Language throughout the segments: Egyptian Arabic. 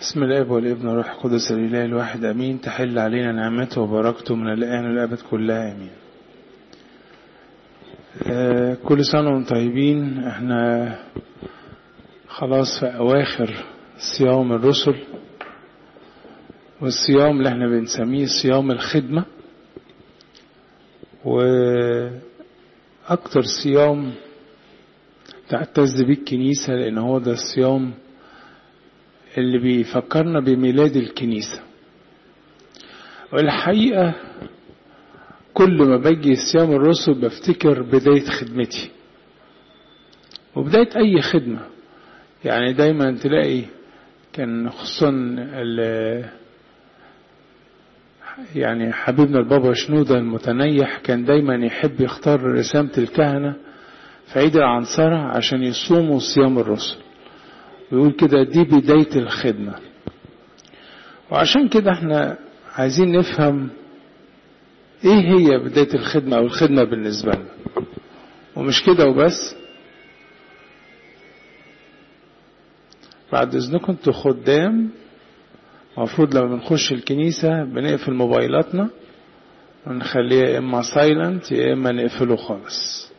بسم الاب والابن والروح القدس الاله الواحد امين تحل علينا نعمته وبركته من الان والابد كلها امين آه كل سنه وانتم طيبين احنا خلاص في اواخر صيام الرسل والصيام اللي احنا بنسميه صيام الخدمه واكتر صيام تعتز بيه الكنيسه لان هو ده الصيام اللي بيفكرنا بميلاد الكنيسة والحقيقة كل ما باجي صيام الرسل بفتكر بداية خدمتي وبداية أي خدمة يعني دايما تلاقي كان خصوصا يعني حبيبنا البابا شنودة المتنيح كان دايما يحب يختار رسامة الكهنة في عيد العنصرة عشان يصوموا صيام الرسل ويقول كده دي بداية الخدمة وعشان كده احنا عايزين نفهم ايه هي بداية الخدمة او الخدمة بالنسبة لنا ومش كده وبس بعد اذنكم انتوا خدام المفروض لما بنخش الكنيسة بنقفل موبايلاتنا ونخليها يا اما سايلنت يا اما نقفله خالص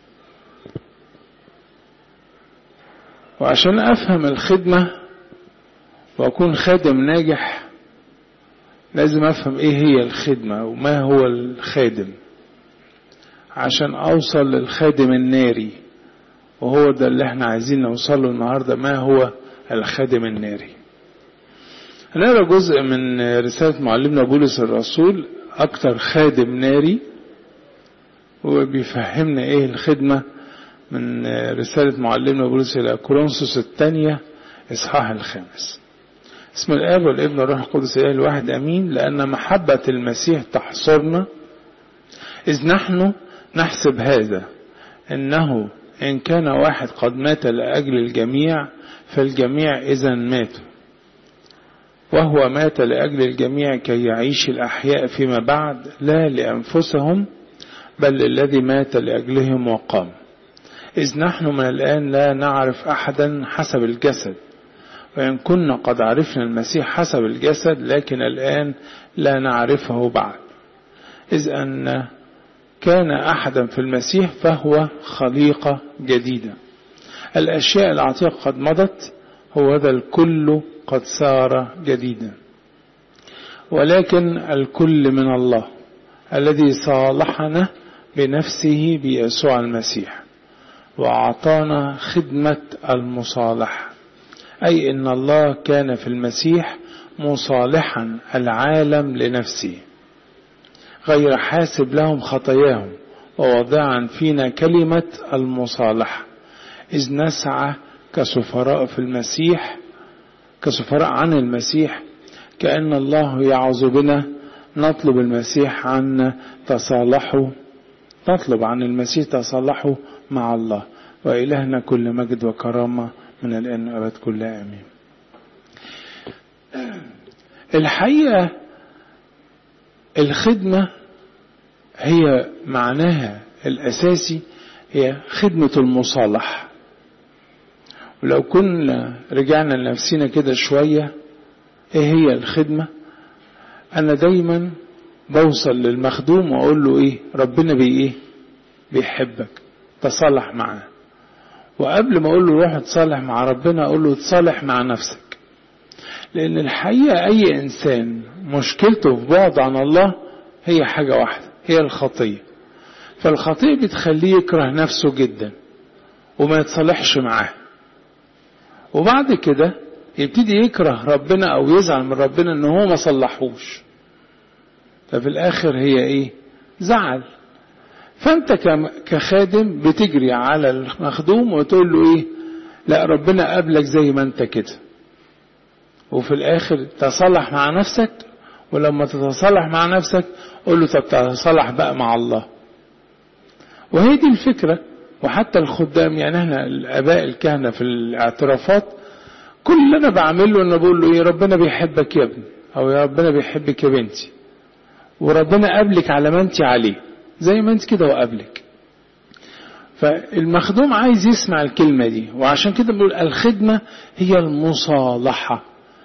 وعشان افهم الخدمة واكون خادم ناجح لازم افهم ايه هي الخدمة وما هو الخادم عشان اوصل للخادم الناري وهو ده اللي احنا عايزين نوصله النهاردة ما هو الخادم الناري هنقرا جزء من رسالة معلمنا بولس الرسول اكتر خادم ناري وبيفهمنا ايه الخدمه من رسالة معلمنا بولس إلى كورنثوس الثانية إصحاح الخامس اسم الآب والابن والروح القدس إله الواحد أمين لأن محبة المسيح تحصرنا إذ نحن نحسب هذا إنه إن كان واحد قد مات لأجل الجميع فالجميع إذا ماتوا وهو مات لأجل الجميع كي يعيش الأحياء فيما بعد لا لأنفسهم بل الذي مات لأجلهم وقام إذ نحن من الآن لا نعرف أحدا حسب الجسد وإن كنا قد عرفنا المسيح حسب الجسد لكن الآن لا نعرفه بعد إذ أن كان أحدا في المسيح فهو خليقة جديدة الأشياء العتيقة قد مضت هو ذا الكل قد صار جديدا ولكن الكل من الله الذي صالحنا بنفسه بيسوع المسيح وأعطانا خدمة المصالحة أي إن الله كان في المسيح مصالحا العالم لنفسه غير حاسب لهم خطاياهم ووضعا فينا كلمة المصالحة إذ نسعى كسفراء في المسيح كسفراء عن المسيح كأن الله يعظ بنا نطلب المسيح عنا تصالحوا نطلب عن المسيح تصالحوا مع الله وإلهنا كل مجد وكرامة من الآن وأبد كل آمين الحقيقة الخدمة هي معناها الأساسي هي خدمة المصالحة ولو كنا رجعنا لنفسنا كده شوية ايه هي الخدمة انا دايما بوصل للمخدوم واقول له ايه ربنا بي ايه بيحبك تصالح معاه وقبل ما اقول له روح تصالح مع ربنا اقول له تصالح مع نفسك لان الحقيقه اي انسان مشكلته في بعد عن الله هي حاجه واحده هي الخطيه فالخطيه بتخليه يكره نفسه جدا وما يتصالحش معاه وبعد كده يبتدي يكره ربنا او يزعل من ربنا ان هو ما صلحوش ففي الاخر هي ايه زعل فانت كخادم بتجري على المخدوم وتقول له ايه لا ربنا قابلك زي ما انت كده وفي الاخر تصلح مع نفسك ولما تتصالح مع نفسك قول له طب تصالح بقى مع الله وهي دي الفكره وحتى الخدام يعني احنا الاباء الكهنه في الاعترافات كل اللي انا بعمله ان بقول له ايه ربنا بيحبك يا ابني او يا ربنا بيحبك يا بنتي وربنا قابلك على ما انت عليه زي ما انت كده وقابلك فالمخدوم عايز يسمع الكلمة دي وعشان كده بنقول الخدمة هي المصالحة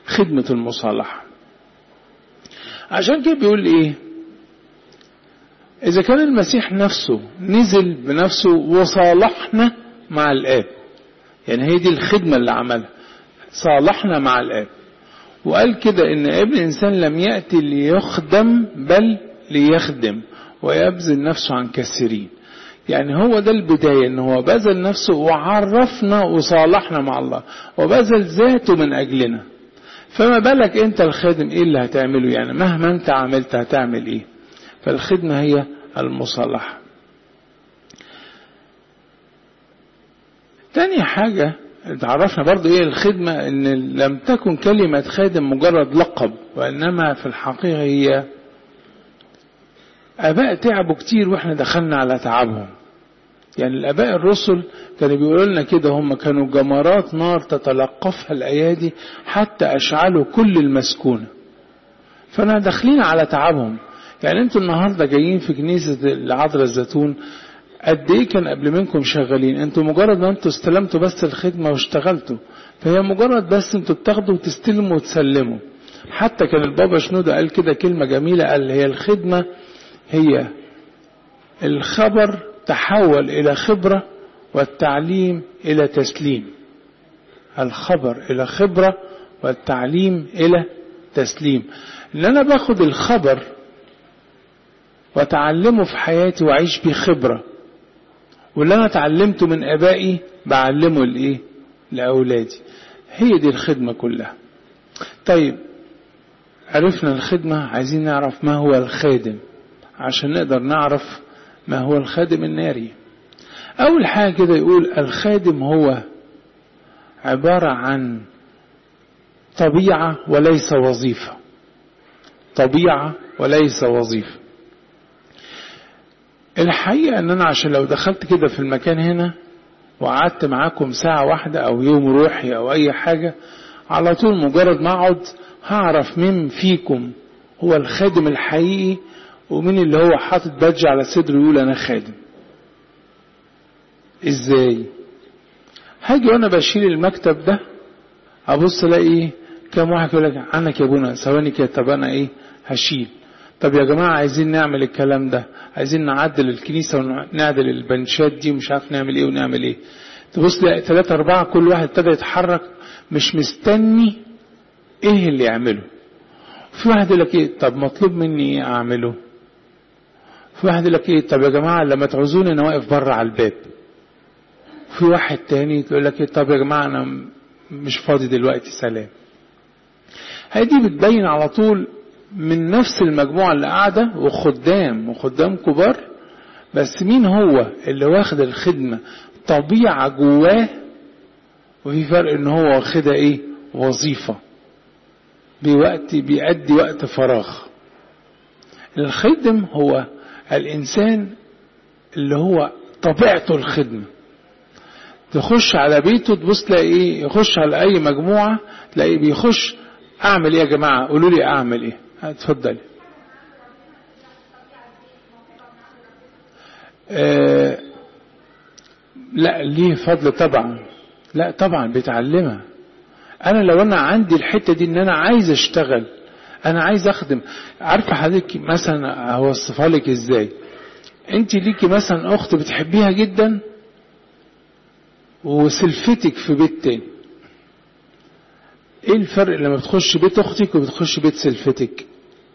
خدمة المصالحة عشان كده بيقول ايه اذا كان المسيح نفسه نزل بنفسه وصالحنا مع الاب يعني هي دي الخدمة اللي عملها صالحنا مع الاب وقال كده ان ابن الانسان لم يأتي ليخدم بل ليخدم ويبذل نفسه عن كثيرين يعني هو ده البداية ان هو بذل نفسه وعرفنا وصالحنا مع الله وبذل ذاته من اجلنا فما بالك انت الخادم ايه اللي هتعمله يعني مهما انت عملت هتعمل ايه فالخدمة هي المصالحة تاني حاجة تعرفنا برضو ايه الخدمة ان لم تكن كلمة خادم مجرد لقب وانما في الحقيقة هي اباء تعبوا كتير واحنا دخلنا على تعبهم يعني الاباء الرسل كانوا بيقولوا لنا كده هم كانوا جمرات نار تتلقفها الايادي حتى اشعلوا كل المسكونه فانا داخلين على تعبهم يعني انتوا النهارده جايين في كنيسه العذراء الزيتون قد ايه كان قبل منكم شغالين انتوا مجرد ما انتوا استلمتوا بس الخدمه واشتغلتوا فهي مجرد بس انتوا بتاخدوا وتستلموا وتسلموا حتى كان البابا شنودة قال كده كلمة جميلة قال هي الخدمة هي الخبر تحول إلى خبرة والتعليم إلى تسليم الخبر إلى خبرة والتعليم إلى تسليم إن أنا باخد الخبر وأتعلمه في حياتي وأعيش بيه خبرة واللي أنا اتعلمته من آبائي بعلمه لإيه؟ لأولادي هي دي الخدمة كلها طيب عرفنا الخدمة عايزين نعرف ما هو الخادم عشان نقدر نعرف ما هو الخادم الناري أول حاجة كده يقول الخادم هو عبارة عن طبيعة وليس وظيفة طبيعة وليس وظيفة الحقيقة ان انا عشان لو دخلت كده في المكان هنا وقعدت معاكم ساعة واحدة او يوم روحي او اي حاجة على طول مجرد ما اقعد هعرف مين فيكم هو الخادم الحقيقي ومين اللي هو حاطط بادج على صدره يقول انا خادم ازاي هاجي وانا بشيل المكتب ده ابص الاقي كام واحد يقول لك عنك يا ابونا ثواني كده طب انا ايه هشيل طب يا جماعه عايزين نعمل الكلام ده عايزين نعدل الكنيسه ونعدل البنشات دي ومش عارف نعمل ايه ونعمل ايه تبص تلاقي ثلاثة أربعة كل واحد ابتدى يتحرك مش مستني إيه اللي يعمله في واحد يقول لك إيه طب مطلوب مني إيه أعمله في واحد يقول لك إيه طب يا جماعة لما تعوزوني أنا واقف بره على الباب في واحد تاني يقول لك إيه طب يا جماعة أنا مش فاضي دلوقتي سلام هذه بتبين على طول من نفس المجموعة اللي قاعدة وخدام وخدام كبار بس مين هو اللي واخد الخدمة طبيعة جواه وفي فرق ان هو واخدها ايه وظيفة بوقت بيأدي وقت فراغ الخدم هو الانسان اللي هو طبيعته الخدمة تخش على بيته تبص تلاقي ايه يخش على اي مجموعة تلاقي بيخش اعمل ايه يا جماعة قولوا لي اعمل ايه اتفضلي آه لا ليه فضل طبعا لا طبعا بيتعلمها انا لو انا عندي الحته دي ان انا عايز اشتغل انا عايز اخدم عارفه حضرتك مثلا اوصفها لك ازاي انت ليكي مثلا اخت بتحبيها جدا وسلفتك في بيت تاني ايه الفرق لما بتخش بيت اختك وبتخش بيت سلفتك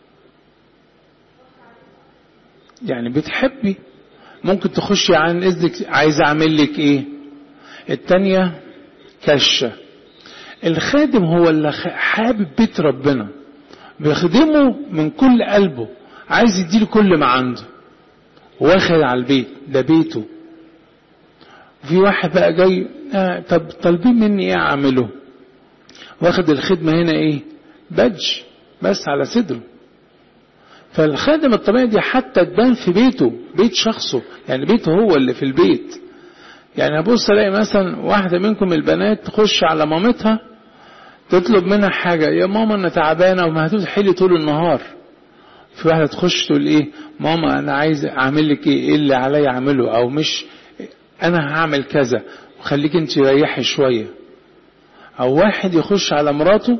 يعني بتحبي ممكن تخشي عن اذنك عايز اعمل لك ايه التانية كشة الخادم هو اللي حابب بيت ربنا بيخدمه من كل قلبه عايز يديله كل ما عنده واخد على البيت ده بيته في واحد بقى جاي آه طب طالبين مني ايه اعمله واخد الخدمة هنا ايه بادج بس على صدره فالخادم الطبيعي دي حتى تبان في بيته بيت شخصه يعني بيته هو اللي في البيت يعني ابص الاقي مثلا واحده منكم البنات تخش على مامتها تطلب منها حاجه يا ماما انا تعبانه وما هتحلي طول النهار في واحده تخش تقول ايه ماما انا عايز اعمل لك ايه, إيه اللي عليا اعمله او مش انا هعمل كذا وخليك انت ريحي شويه او واحد يخش على مراته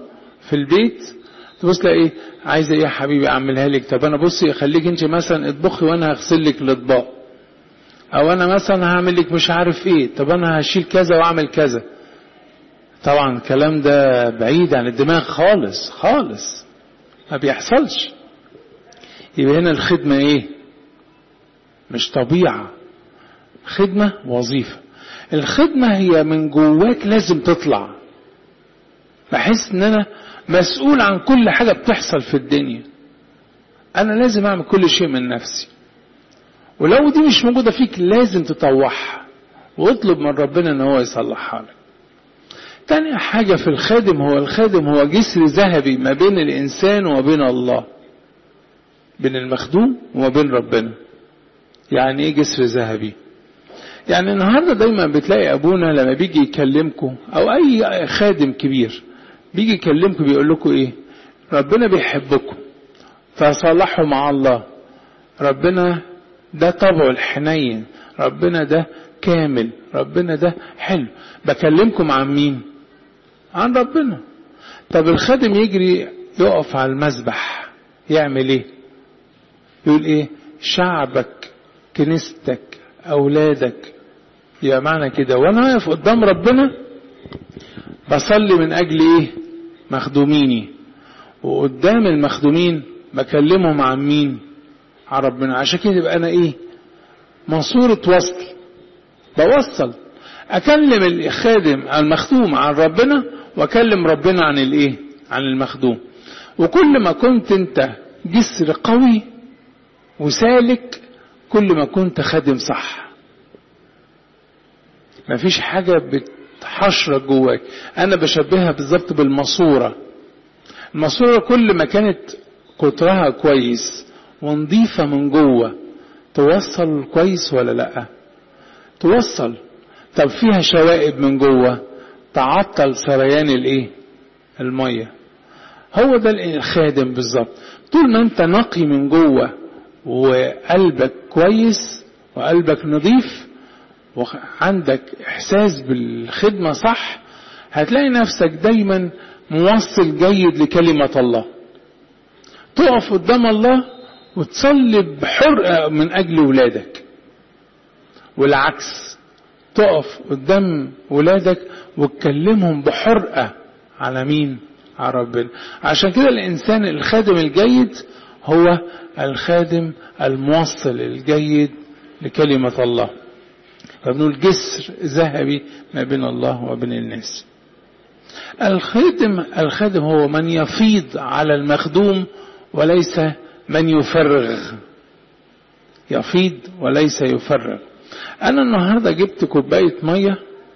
في البيت تبص لها ايه عايزه ايه يا حبيبي اعملها لك طب انا بصي اخليك انت مثلا اطبخي وانا هغسل لك الاطباق او انا مثلا هعمل لك مش عارف ايه طب انا هشيل كذا واعمل كذا طبعا الكلام ده بعيد عن الدماغ خالص خالص ما بيحصلش يبقى هنا الخدمة ايه مش طبيعة خدمة وظيفة الخدمة هي من جواك لازم تطلع بحس ان انا مسؤول عن كل حاجة بتحصل في الدنيا انا لازم اعمل كل شيء من نفسي ولو دي مش موجودة فيك لازم تطوعها واطلب من ربنا ان هو يصلحها لك تاني حاجة في الخادم هو الخادم هو جسر ذهبي ما بين الإنسان وما بين الله بين المخدوم وما بين ربنا يعني ايه جسر ذهبي يعني النهاردة دايما بتلاقي أبونا لما بيجي يكلمكم أو أي خادم كبير بيجي يكلمكم بيقول لكم إيه ربنا بيحبكم فصالحوا مع الله ربنا ده طبعه الحنين ربنا ده كامل ربنا ده حلو بكلمكم عن مين عن ربنا طب الخادم يجري يقف على المذبح يعمل ايه يقول ايه شعبك كنيستك اولادك يا معنى كده وانا واقف قدام ربنا بصلي من اجل ايه مخدوميني وقدام المخدومين بكلمهم عن مين عن ربنا عشان كده يبقى انا ايه منصورة وصل بوصل اكلم الخادم المخدوم عن ربنا واكلم ربنا عن الايه عن المخدوم وكل ما كنت انت جسر قوي وسالك كل ما كنت خادم صح مفيش حاجة بتحشرك جواك انا بشبهها بالظبط بالماسورة الماسورة كل ما كانت قطرها كويس ونظيفة من جوه توصل كويس ولا لأ توصل طب فيها شوائب من جوه تعطل سريان الايه الميه هو ده الخادم بالظبط طول ما انت نقي من جوه وقلبك كويس وقلبك نظيف وعندك احساس بالخدمه صح هتلاقي نفسك دايما موصل جيد لكلمه الله تقف قدام الله وتصلي بحرقه من اجل ولادك والعكس تقف قدام ولادك وتكلمهم بحرقة على مين؟ على ربنا عشان كده الإنسان الخادم الجيد هو الخادم الموصل الجيد لكلمة الله فبنقول جسر ذهبي ما بين الله وبين الناس الخادم الخادم هو من يفيض على المخدوم وليس من يفرغ يفيض وليس يفرغ انا النهاردة جبت كوباية مية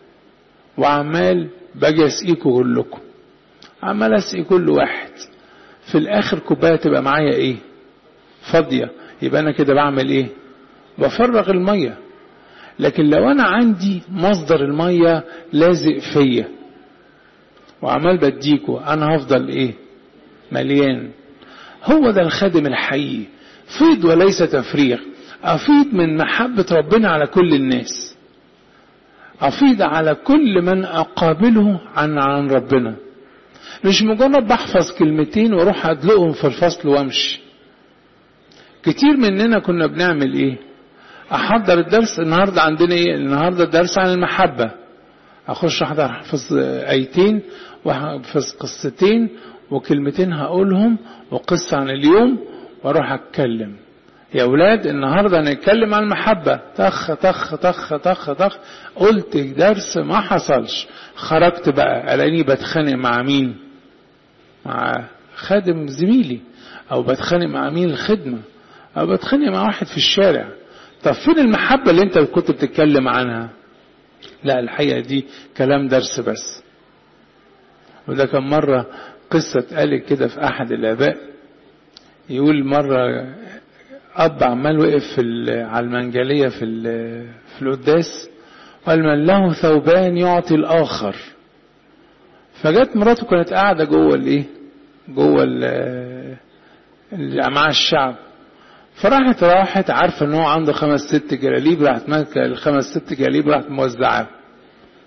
وعمال باجي اسقيكوا كلكم عمال اسقي كل واحد في الاخر كوباية تبقى معايا ايه فاضية يبقى انا كده بعمل ايه بفرغ المية لكن لو انا عندي مصدر المية لازق فيا وعمال بديكوا انا هفضل ايه مليان هو ده الخادم الحقيقي فيض وليس تفريغ أفيض من محبة ربنا على كل الناس أفيض على كل من أقابله عن عن ربنا مش مجرد بحفظ كلمتين واروح ادلقهم في الفصل وامشي كتير مننا كنا بنعمل ايه احضر الدرس النهارده عندنا ايه النهارده درس عن المحبه اخش احضر احفظ ايتين واحفظ قصتين وكلمتين هقولهم وقصه عن اليوم واروح اتكلم يا ولاد النهارده هنتكلم عن المحبة طخ طخ طخ طخ طخ قلت درس ما حصلش خرجت بقى الاقيني بتخانق مع مين مع خادم زميلي او بتخانق مع مين الخدمة او بتخانق مع واحد في الشارع طب فين المحبة اللي انت كنت بتتكلم عنها لا الحقيقة دي كلام درس بس وده كان مرة قصة اتقالت كده في احد الاباء يقول مرة أب عمال وقف في على المنجلية في في القداس قال من له ثوبان يعطي الآخر فجت مراته كانت قاعدة جوه الإيه؟ جوه مع الشعب فراحت راحت عارفة إن هو عنده خمس ست جلاليب راحت ماسكة الخمس ست جلاليب راحت موزعاها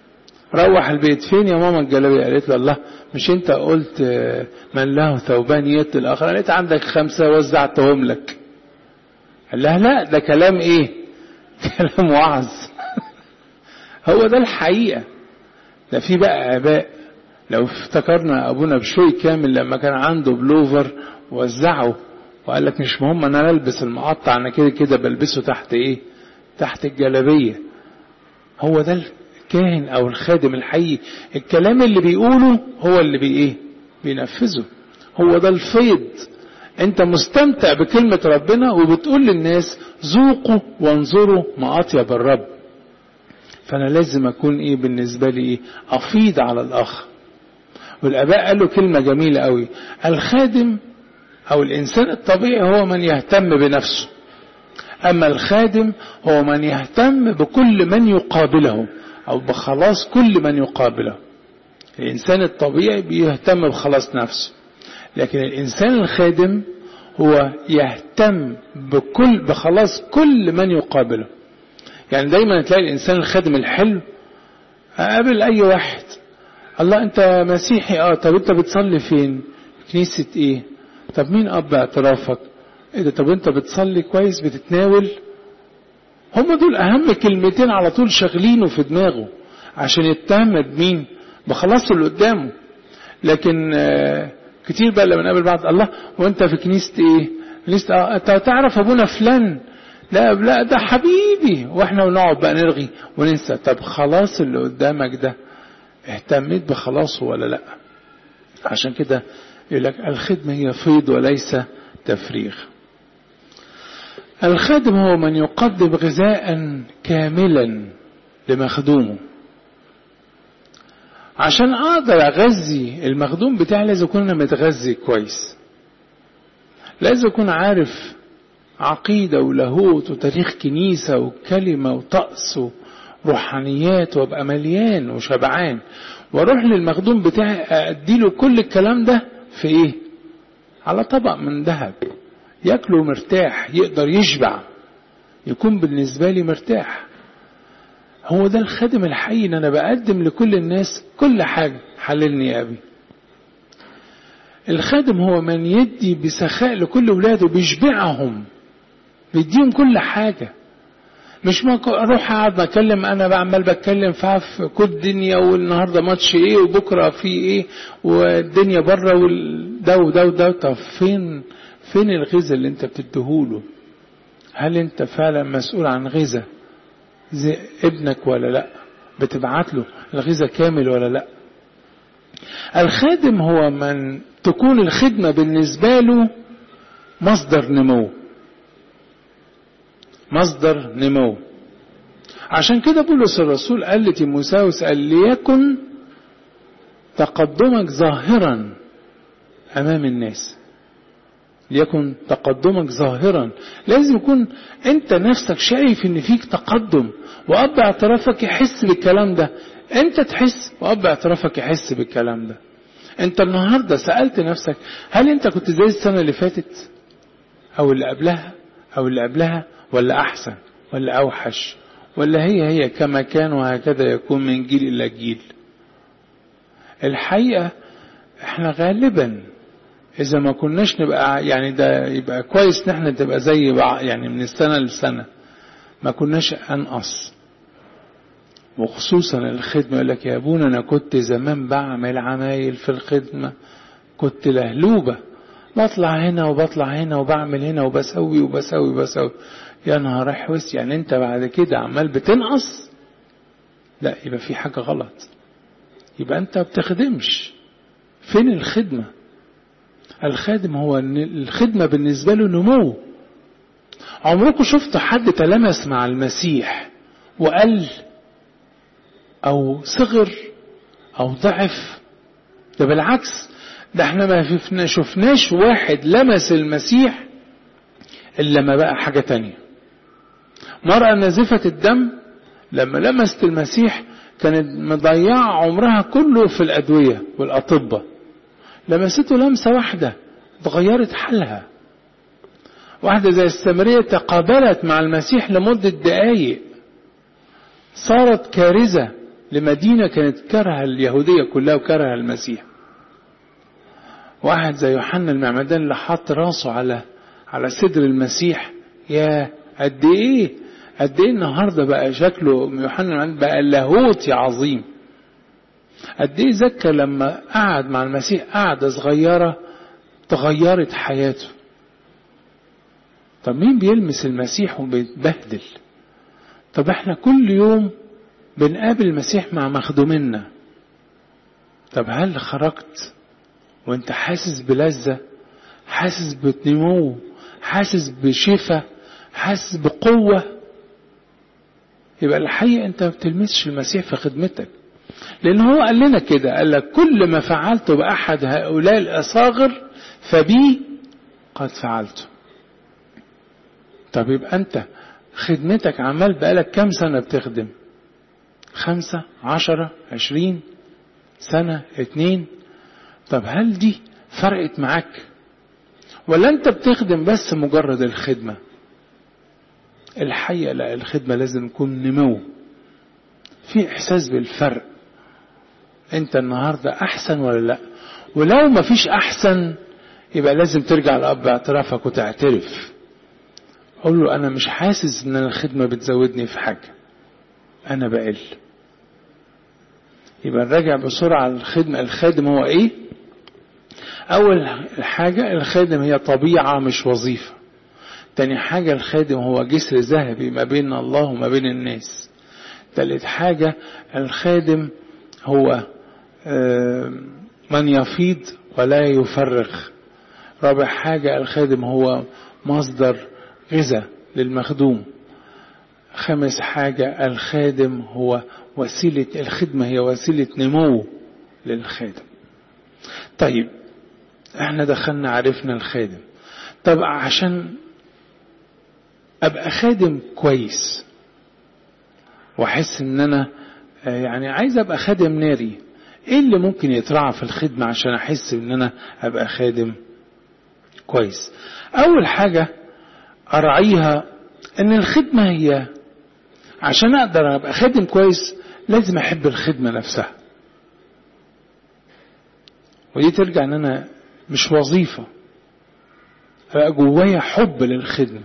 روح البيت فين يا ماما الجلابيه قالت له الله مش انت قلت من له ثوبان يد الاخر قالت عندك خمسه وزعتهم لك قال لها لا ده كلام ايه كلام وعظ هو ده الحقيقه ده في بقى اباء لو افتكرنا ابونا بشوي كامل لما كان عنده بلوفر وزعه وقال لك مش مهم انا البس المقطع انا كده كده بلبسه تحت ايه تحت الجلابيه هو ده الكاهن او الخادم الحقيقي الكلام اللي بيقوله هو اللي بي ايه بينفذه هو ده الفيض انت مستمتع بكلمة ربنا وبتقول للناس ذوقوا وانظروا ما اطيب الرب فانا لازم اكون ايه بالنسبة لي ايه افيض على الاخ والاباء قالوا كلمة جميلة قوي الخادم او الانسان الطبيعي هو من يهتم بنفسه اما الخادم هو من يهتم بكل من يقابله او بخلاص كل من يقابله الانسان الطبيعي بيهتم بخلاص نفسه لكن الانسان الخادم هو يهتم بكل بخلاص كل من يقابله يعني دايما تلاقي الانسان الخادم الحلو قابل اي واحد الله انت مسيحي اه طب انت بتصلي فين كنيسة ايه طب مين اب اعترافك ايه ده طب انت بتصلي كويس بتتناول هم دول اهم كلمتين على طول شاغلينه في دماغه عشان يتهم بمين بخلاص اللي قدامه لكن آه كتير بقى لما نقابل بعض الله وانت في كنيسة ايه كنيسة اه انت تعرف ابونا فلان لا لا ده حبيبي واحنا بنقعد بقى نرغي وننسى طب خلاص اللي قدامك ده اهتميت بخلاصه ولا لا عشان كده يقول لك الخدمة هي فيض وليس تفريغ الخادم هو من يقدم غذاء كاملا لمخدومه عشان اقدر اغذي المخدوم بتاعي لازم اكون انا متغذي كويس لازم اكون عارف عقيدة ولاهوت وتاريخ كنيسة وكلمة وطقس وروحانيات وابقى مليان وشبعان واروح للمخدوم بتاعي اديله كل الكلام ده في ايه على طبق من ذهب ياكله مرتاح يقدر يشبع يكون بالنسبة لي مرتاح هو ده الخادم الحقيقي ان انا بقدم لكل الناس كل حاجة حللني يا ابي الخادم هو من يدي بسخاء لكل ولاده بيشبعهم بيديهم كل حاجة مش ما اروح اقعد اتكلم انا بعمل بتكلم في كل الدنيا والنهارده ماتش ايه وبكره في ايه والدنيا بره وده وده وده طب فين فين الغذاء اللي انت بتديهوله هل انت فعلا مسؤول عن غذاء زي ابنك ولا لا بتبعت له الغذاء كامل ولا لا الخادم هو من تكون الخدمة بالنسبة له مصدر نمو مصدر نمو عشان كده بولس الرسول قال لتيموساوس قال ليكن تقدمك ظاهرا امام الناس ليكن تقدمك ظاهرا لازم يكون انت نفسك شايف ان فيك تقدم واب اعترافك يحس بالكلام ده انت تحس واب اعترافك يحس بالكلام ده انت النهاردة سألت نفسك هل انت كنت زي السنة اللي فاتت او اللي قبلها او اللي قبلها ولا احسن ولا اوحش ولا هي هي كما كان وهكذا يكون من جيل الى جيل الحقيقة احنا غالبا اذا ما كناش نبقى يعني ده يبقى كويس ان احنا تبقى زي بعض يعني من السنة للسنة ما كناش انقص وخصوصا الخدمة يقول لك يا ابونا انا كنت زمان بعمل عمايل في الخدمة كنت لهلوبة بطلع هنا وبطلع هنا وبعمل هنا وبسوي وبسوي وبسوي يا نهار احوس يعني انت بعد كده عمال بتنقص لا يبقى في حاجة غلط يبقى انت بتخدمش فين الخدمة الخادم هو الخدمة بالنسبة له نمو عمركم شفتوا حد تلمس مع المسيح وقال او صغر او ضعف ده بالعكس ده احنا ما شفناش واحد لمس المسيح الا لما بقى حاجة تانية مرأة نازفة الدم لما لمست المسيح كانت مضيعة عمرها كله في الأدوية والأطباء لمسته لمسة واحدة اتغيرت حالها واحدة زي السامرية تقابلت مع المسيح لمدة دقايق صارت كارثة لمدينة كانت كره اليهودية كلها وكره المسيح واحد زي يوحنا المعمدان اللي حط راسه على على صدر المسيح يا قد ايه قد ايه النهارده بقى شكله يوحنا المعمدان بقى لاهوتي عظيم قد ايه زكى لما قعد مع المسيح قعدة صغيرة تغيرت حياته طب مين بيلمس المسيح وبيتبهدل طب احنا كل يوم بنقابل المسيح مع مخدومنا طب هل خرجت وانت حاسس بلذة حاسس بنمو حاسس بشفاء حاسس بقوة يبقى الحقيقة انت ما بتلمسش المسيح في خدمتك لان هو قال لنا كده قال لك كل ما فعلته بأحد هؤلاء الأصاغر فبي قد فعلته طب يبقى انت خدمتك عمال بقالك كام سنة بتخدم خمسة عشرة عشرين سنة اتنين طب هل دي فرقت معاك ولا انت بتخدم بس مجرد الخدمة الحقيقة لا الخدمة لازم تكون نمو في احساس بالفرق انت النهاردة احسن ولا لا ولو ما فيش احسن يبقى لازم ترجع لأب اعترافك وتعترف قول له انا مش حاسس ان الخدمة بتزودني في حاجة انا بقل يبقى نراجع بسرعة الخدمة الخادم هو ايه اول حاجة الخادم هي طبيعة مش وظيفة تاني حاجة الخادم هو جسر ذهبي ما بين الله وما بين الناس تالت حاجة الخادم هو من يفيض ولا يفرغ رابع حاجة الخادم هو مصدر غذاء للمخدوم خامس حاجة الخادم هو وسيلة الخدمة هي وسيلة نمو للخادم طيب احنا دخلنا عرفنا الخادم طب عشان ابقى خادم كويس واحس ان انا يعني عايز ابقى خادم ناري ايه اللي ممكن يترعى في الخدمة عشان احس ان انا ابقى خادم كويس اول حاجة اراعيها ان الخدمة هي عشان اقدر ابقى خادم كويس لازم احب الخدمة نفسها ودي ترجع ان انا مش وظيفة ابقى جوايا حب للخدمة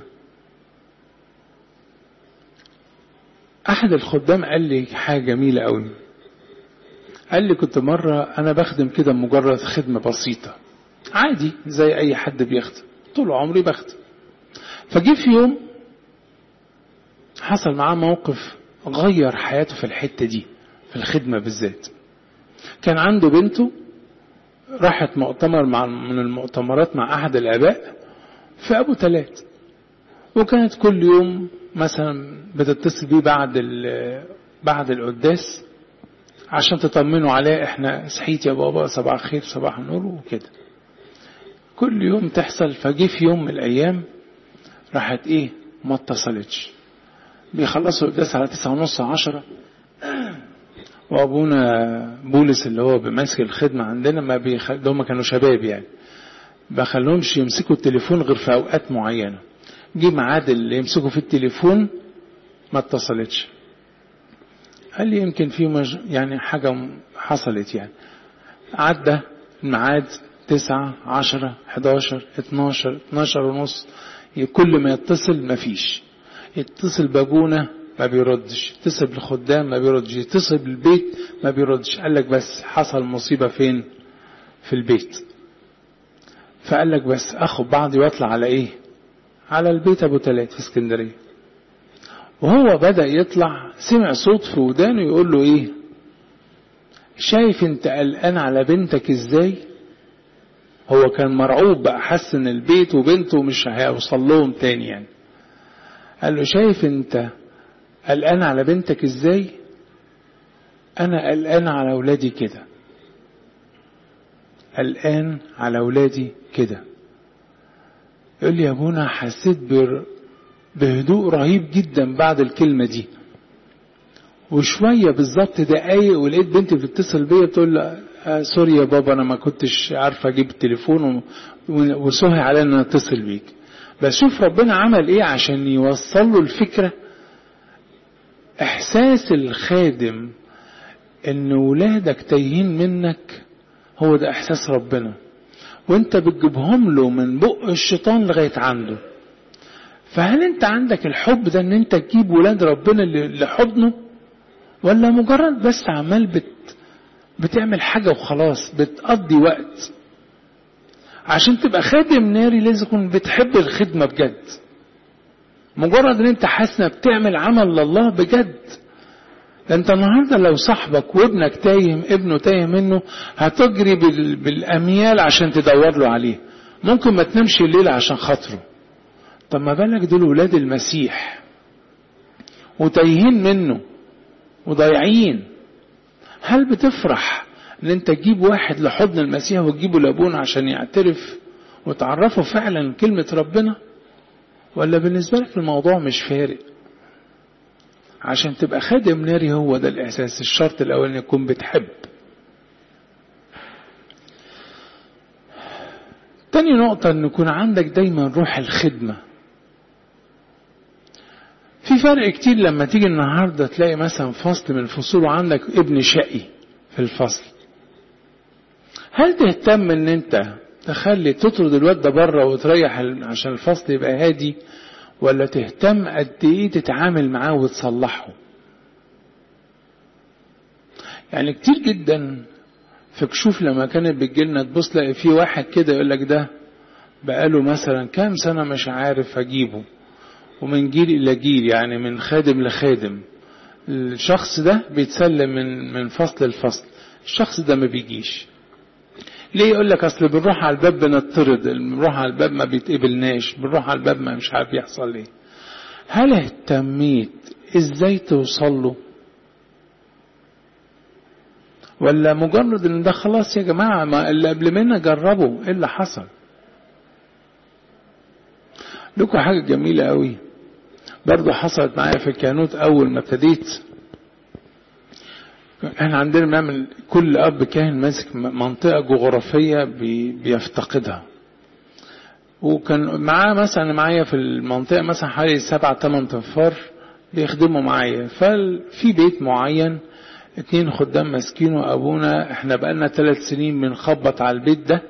احد الخدام قال لي حاجة جميلة قوي قال لي كنت مرة انا بخدم كده مجرد خدمة بسيطة عادي زي اي حد بيخدم طول عمري بخدم فجي في يوم حصل معاه موقف غير حياته في الحتة دي في الخدمة بالذات كان عنده بنته راحت مؤتمر مع من المؤتمرات مع أحد الآباء في أبو تلات وكانت كل يوم مثلا بتتصل بيه بعد بعد القداس عشان تطمنوا عليه احنا صحيت يا بابا صباح الخير صباح النور وكده كل يوم تحصل فجي في يوم من الايام راحت ايه ما اتصلتش بيخلصوا القداس على تسعة ونص عشرة وابونا بولس اللي هو بماسك الخدمة عندنا ما بيخل... هم كانوا شباب يعني بخلهمش يمسكوا التليفون غير في اوقات معينة جه ميعاد اللي يمسكوا في التليفون ما اتصلتش قال لي يمكن في مج... يعني حاجة حصلت يعني عدى الميعاد تسعة عشرة حداشر اتناشر اتناشر ونص كل ما يتصل مفيش يتصل بابونا ما بيردش يتصل بالخدام ما بيردش يتصل بالبيت ما بيردش قال لك بس حصل مصيبة فين في البيت فقال لك بس اخد بعضي واطلع على ايه على البيت ابو تلات في اسكندرية وهو بدأ يطلع سمع صوت في ودانه يقول له ايه شايف انت قلقان على بنتك ازاي هو كان مرعوب بقى حس ان البيت وبنته مش هيوصل لهم تاني يعني قال له شايف انت قلقان على بنتك ازاي انا قلقان على اولادي كده قلقان على اولادي كده يقول لي يا ابونا حسيت بهدوء رهيب جدا بعد الكلمة دي وشوية بالظبط دقايق ولقيت بنتي بتتصل بيا بتقول لها آه سوري يا بابا انا ما كنتش عارفه اجيب التليفون وسهي عليا ان انا اتصل بيك بس شوف ربنا عمل ايه عشان يوصل له الفكره احساس الخادم ان ولادك تايهين منك هو ده احساس ربنا وانت بتجيبهم له من بق الشيطان لغايه عنده فهل انت عندك الحب ده ان انت تجيب ولاد ربنا لحضنه ولا مجرد بس عمال بت بتعمل حاجة وخلاص بتقضي وقت عشان تبقى خادم ناري لازم تكون بتحب الخدمة بجد مجرد ان انت حاسس انك بتعمل عمل لله بجد ده انت النهارده لو صاحبك وابنك تايه ابنه تايه منه هتجري بالاميال عشان تدور له عليه ممكن ما تنامش الليل عشان خاطره طب ما بالك دول ولاد المسيح وتايهين منه وضايعين هل بتفرح ان انت تجيب واحد لحضن المسيح وتجيبه لابونا عشان يعترف وتعرفه فعلا كلمة ربنا ولا بالنسبة لك الموضوع مش فارق عشان تبقى خادم ناري هو ده الإحساس الشرط الأول أن يكون بتحب تاني نقطة أن يكون عندك دايما روح الخدمة في فرق كتير لما تيجي النهاردة تلاقي مثلا فصل من الفصول وعندك ابن شقي في الفصل هل تهتم ان انت تخلي تطرد الواد ده بره وتريح عشان الفصل يبقى هادي ولا تهتم قد ايه تتعامل معاه وتصلحه يعني كتير جدا في كشوف لما كانت بتجيلنا تبص تلاقي في واحد كده يقول لك ده بقاله مثلا كام سنة مش عارف اجيبه ومن جيل إلى جيل يعني من خادم لخادم الشخص ده بيتسلم من من فصل لفصل الشخص ده ما بيجيش ليه يقول لك اصل بنروح على الباب بنطرد بنروح على الباب ما بيتقبلناش بنروح على الباب ما مش عارف يحصل ايه هل اهتميت ازاي توصل له ولا مجرد ان ده خلاص يا جماعه ما اللي قبل منا جربوا ايه اللي حصل لكم حاجه جميله قوي برضه حصلت معايا في الكانوت اول ما ابتديت احنا عندنا بنعمل كل اب كاهن ماسك منطقه جغرافيه بيفتقدها وكان معاه مثلا معايا في المنطقه مثلا حوالي سبعة ثمان تنفار بيخدموا معايا ففي بيت معين اتنين خدام ماسكينه ابونا احنا بقالنا ثلاث سنين بنخبط على البيت ده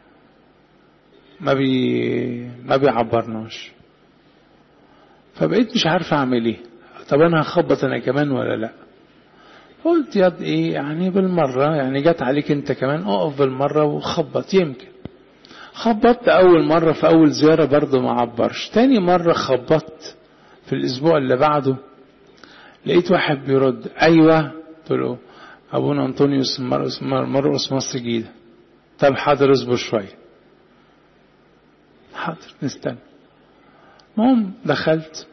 ما بي ما بيعبرناش فبقيت مش عارف اعمل ايه طب انا هخبط انا كمان ولا لا قلت يا ايه يعني بالمرة يعني جت عليك انت كمان اقف بالمرة وخبط يمكن خبطت اول مرة في اول زيارة برضه ما عبرش تاني مرة خبطت في الاسبوع اللي بعده لقيت واحد بيرد ايوه قلت له ابونا انطونيوس مرقس مصر جديدة طب حاضر اصبر شوية حاضر نستنى المهم دخلت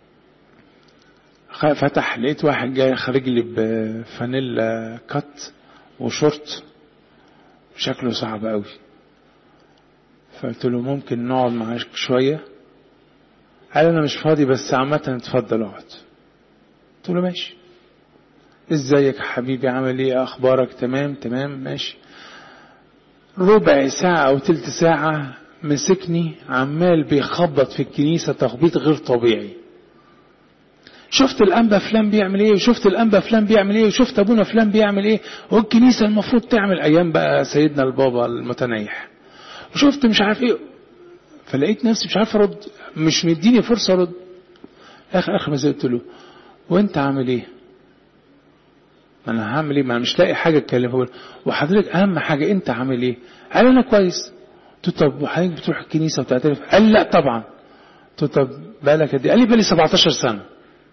فتح لقيت واحد جاي خارج لي بفانيلا كات وشورت شكله صعب قوي فقلت له ممكن نقعد معاك شوية قال انا مش فاضي بس عامة اتفضل اقعد قلت له ماشي ازيك يا حبيبي عامل ايه اخبارك تمام تمام ماشي ربع ساعة او تلت ساعة مسكني عمال بيخبط في الكنيسة تخبيط غير طبيعي شفت الانبا فلان بيعمل ايه وشفت الانبا فلان بيعمل ايه وشفت ابونا فلان بيعمل ايه والكنيسه المفروض تعمل ايام بقى سيدنا البابا المتنيح وشفت مش عارف ايه فلقيت نفسي مش عارف ارد مش مديني فرصه ارد اخر اخر ما قلت له وانت عامل ايه ما انا هعمل ايه ما انا مش لاقي حاجه اتكلم وحضرتك اهم حاجه انت عامل ايه قال انا كويس قلت طب وحضرتك بتروح الكنيسه وتعترف قال لا طبعا قلت طب بالك قد ايه قال لي بقالي 17 سنه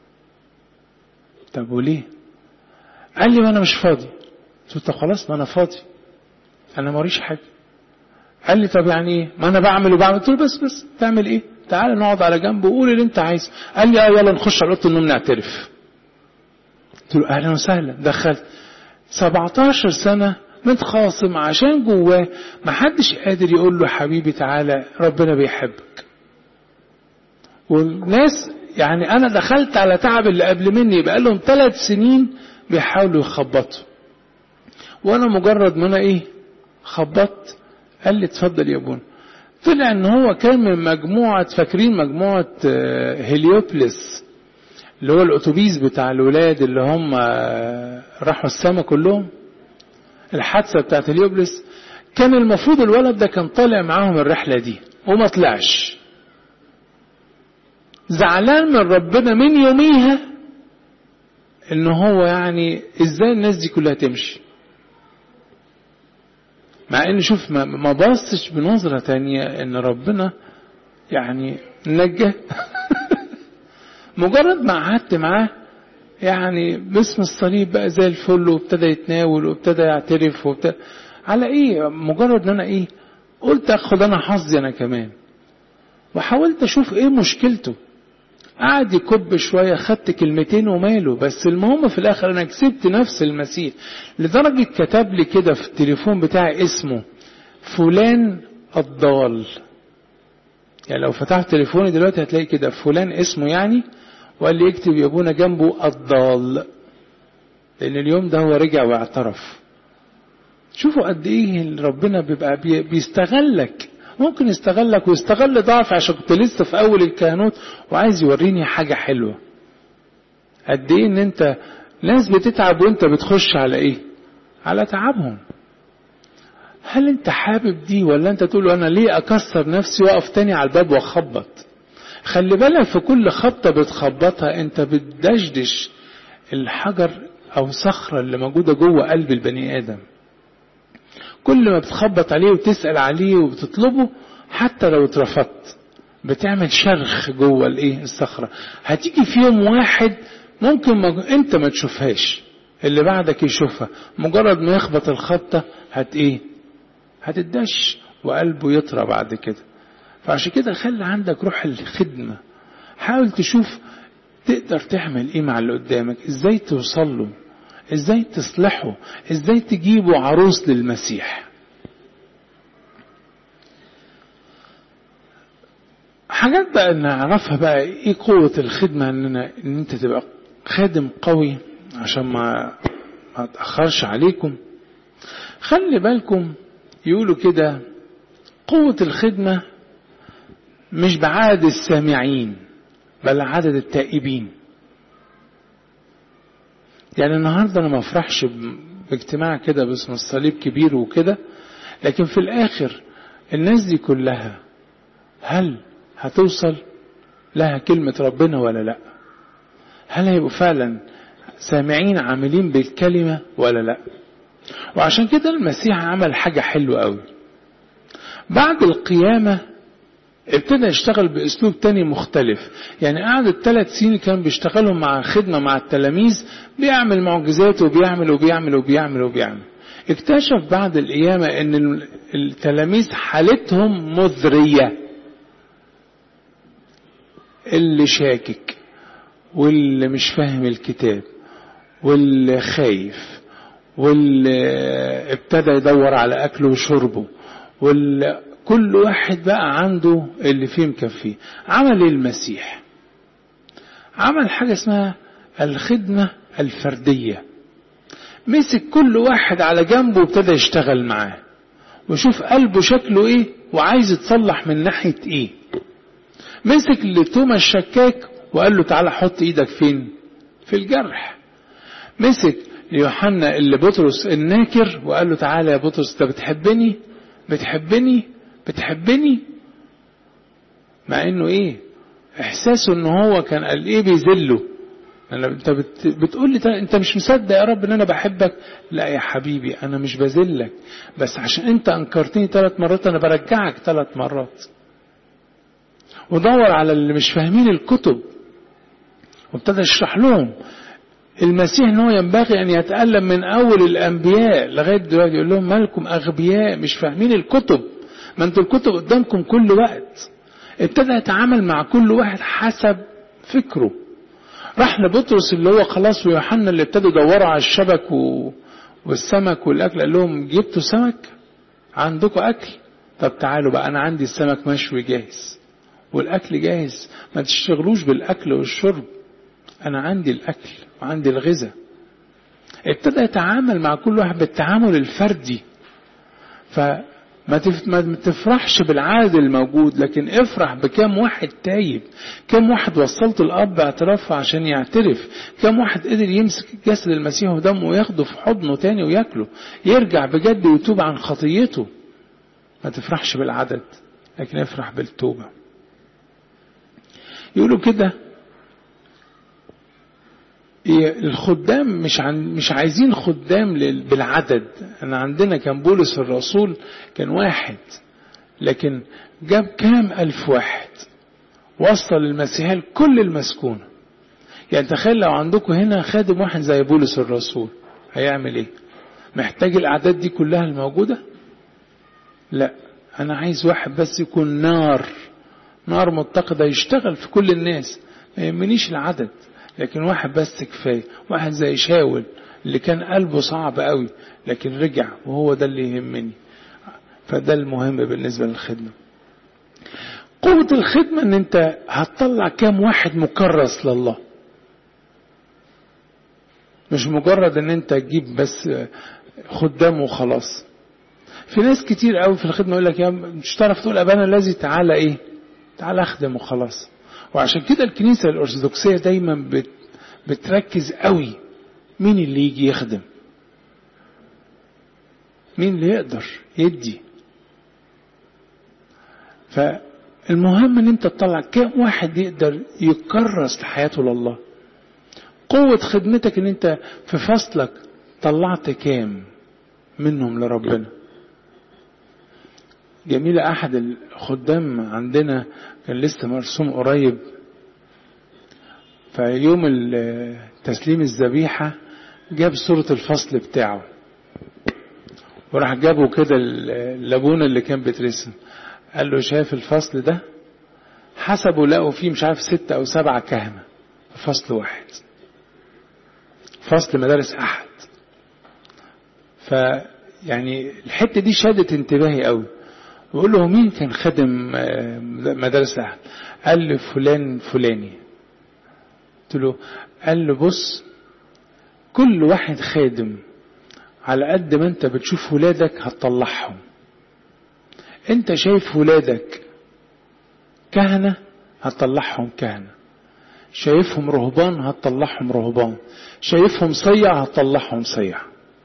طب وليه قال لي ما انا مش فاضي قلت طب خلاص ما انا فاضي انا موريش حاجه قال لي طب يعني ايه ما انا بعمل وبعمل قلت له بس بس تعمل ايه تعال نقعد على جنب وقول اللي انت عايزه قال لي اه يلا نخش على اوضه النوم نعترف قلت له اهلا وسهلا دخلت 17 سنه متخاصم عشان جواه محدش قادر يقول له حبيبي تعالى ربنا بيحبك والناس يعني انا دخلت على تعب اللي قبل مني بقى لهم ثلاث سنين بيحاولوا يخبطوا وانا مجرد ما انا ايه خبطت قال لي اتفضل يا ابونا طلع ان هو كان من مجموعة فاكرين مجموعة هليوبلس اللي هو الأتوبيس بتاع الولاد اللي هم راحوا السما كلهم الحادثة بتاعت اليوبلس كان المفروض الولد ده كان طالع معاهم الرحلة دي وما طلعش زعلان من ربنا من يوميها ان هو يعني ازاي الناس دي كلها تمشي مع ان شوف ما بصش بنظرة تانية ان ربنا يعني نجاه مجرد ما قعدت معاه يعني باسم الصليب بقى زي الفل وابتدى يتناول وابتدى يعترف وابتدى على ايه مجرد ان انا ايه قلت اخد انا حظي انا كمان وحاولت اشوف ايه مشكلته قعد يكب شوية خدت كلمتين وماله بس المهم في الاخر انا كسبت نفس المسيح لدرجة كتب لي كده في التليفون بتاعي اسمه فلان الضال يعني لو فتحت تليفوني دلوقتي هتلاقي كده فلان اسمه يعني وقال لي اكتب يا ابونا جنبه الضال لان اليوم ده هو رجع واعترف شوفوا قد ايه ربنا بيبقى بيستغلك ممكن يستغلك ويستغل ضعف عشان كنت لسه في اول الكهنوت وعايز يوريني حاجه حلوه قد ايه ان انت ناس بتتعب وانت بتخش على ايه على تعبهم هل انت حابب دي ولا انت تقول انا ليه اكسر نفسي واقف تاني على الباب واخبط خلي بالك في كل خبطة بتخبطها انت بتدشدش الحجر او صخرة اللي موجودة جوه قلب البني ادم كل ما بتخبط عليه وتسأل عليه وبتطلبه حتى لو اترفضت بتعمل شرخ جوه الايه الصخرة هتيجي في يوم واحد ممكن ما انت ما تشوفهاش اللي بعدك يشوفها مجرد ما يخبط الخبطة هت ايه هتدش وقلبه يطرى بعد كده فعشان كده خلي عندك روح الخدمة حاول تشوف تقدر تعمل ايه مع اللي قدامك ازاي توصل له ازاي تصلحه ازاي تجيبه عروس للمسيح حاجات بقى نعرفها بقى ايه قوة الخدمة اننا ان انت تبقى خادم قوي عشان ما ما اتأخرش عليكم خلي بالكم يقولوا كده قوة الخدمة مش بعدد السامعين بل عدد التائبين يعني النهاردة أنا ما أفرحش باجتماع كده باسم الصليب كبير وكده لكن في الآخر الناس دي كلها هل هتوصل لها كلمة ربنا ولا لا هل هيبقوا فعلا سامعين عاملين بالكلمة ولا لا وعشان كده المسيح عمل حاجة حلوة قوي بعد القيامة ابتدى يشتغل باسلوب تاني مختلف يعني قعد الثلاث سنين كان بيشتغلهم مع خدمة مع التلاميذ بيعمل معجزات وبيعمل وبيعمل وبيعمل وبيعمل اكتشف بعد القيامة ان التلاميذ حالتهم مذرية اللي شاكك واللي مش فاهم الكتاب واللي خايف واللي ابتدى يدور على أكله وشربه واللي كل واحد بقى عنده اللي فيه مكفيه عمل المسيح عمل حاجة اسمها الخدمة الفردية مسك كل واحد على جنبه وابتدى يشتغل معاه وشوف قلبه شكله ايه وعايز يتصلح من ناحية ايه مسك لتوما الشكاك وقال له تعالى حط ايدك فين في الجرح مسك ليوحنا اللي بطرس الناكر وقال له تعالى يا بطرس انت بتحبني بتحبني بتحبني مع انه ايه احساسه ان هو كان قال ايه بيذله انا انت بت... بتقول لي انت مش مصدق يا رب ان انا بحبك لا يا حبيبي انا مش بذلك بس عشان انت انكرتني ثلاث مرات انا برجعك ثلاث مرات ودور على اللي مش فاهمين الكتب وابتدى يشرح لهم المسيح ان هو ينبغي ان يتألم من اول الانبياء لغايه دلوقتي يقول لهم مالكم اغبياء مش فاهمين الكتب ما انتوا الكتب قدامكم كل وقت ابتدى يتعامل مع كل واحد حسب فكره راح لبطرس اللي هو خلاص ويوحنا اللي ابتدوا يدوروا على الشبك و... والسمك والاكل قال لهم جبتوا سمك عندكم اكل طب تعالوا بقى انا عندي السمك مشوي جاهز والاكل جاهز ما تشتغلوش بالاكل والشرب انا عندي الاكل وعندي الغذاء ابتدى يتعامل مع كل واحد بالتعامل الفردي ما تف- ما تفرحش بالعدد الموجود لكن افرح بكم واحد تايب كم واحد وصلت الاب اعترافه عشان يعترف كم واحد قدر يمسك جسد المسيح ودمه وياخده في حضنه تاني وياكله يرجع بجد ويتوب عن خطيته ما تفرحش بالعدد لكن افرح بالتوبة يقولوا كده إيه، الخدام مش عن مش عايزين خدام لل- بالعدد انا عندنا كان بولس الرسول كان واحد لكن جاب كام الف واحد وصل المسيحية لكل المسكونة يعني تخيل لو عندكم هنا خادم واحد زي بولس الرسول هيعمل ايه محتاج الاعداد دي كلها الموجودة لا انا عايز واحد بس يكون نار نار متقدة يشتغل في كل الناس ما يهمنيش العدد لكن واحد بس كفاية واحد زي شاول اللي كان قلبه صعب قوي لكن رجع وهو ده اللي يهمني فده المهم بالنسبة للخدمة قوة الخدمة ان انت هتطلع كام واحد مكرس لله مش مجرد ان انت تجيب بس خدام وخلاص في ناس كتير قوي في الخدمة يقول لك يا مش تعرف تقول ابانا الذي تعالى ايه تعالى اخدم وخلاص وعشان كده الكنيسة الأرثوذكسية دايما بت بتركز قوي مين اللي يجي يخدم مين اللي يقدر يدي فالمهم ان انت تطلع كم واحد يقدر يكرس لحياته لله قوة خدمتك ان انت في فصلك طلعت كام منهم لربنا جميلة أحد الخدام عندنا كان لسه مرسوم قريب فيوم تسليم الذبيحة جاب صورة الفصل بتاعه وراح جابه كده اللابونة اللي كان بيترسم قال له شايف الفصل ده حسبوا لقوا فيه مش عارف ستة أو سبعة كهنة في فصل واحد فصل مدارس أحد فيعني الحتة دي شادت انتباهي قوي بقول له مين كان خادم مدارس أحد قال لي فلان فلاني قلت له قال له بص كل واحد خادم على قد ما انت بتشوف ولادك هتطلعهم انت شايف ولادك كهنة هتطلعهم كهنة شايفهم رهبان هتطلعهم رهبان شايفهم صيع هتطلعهم صيع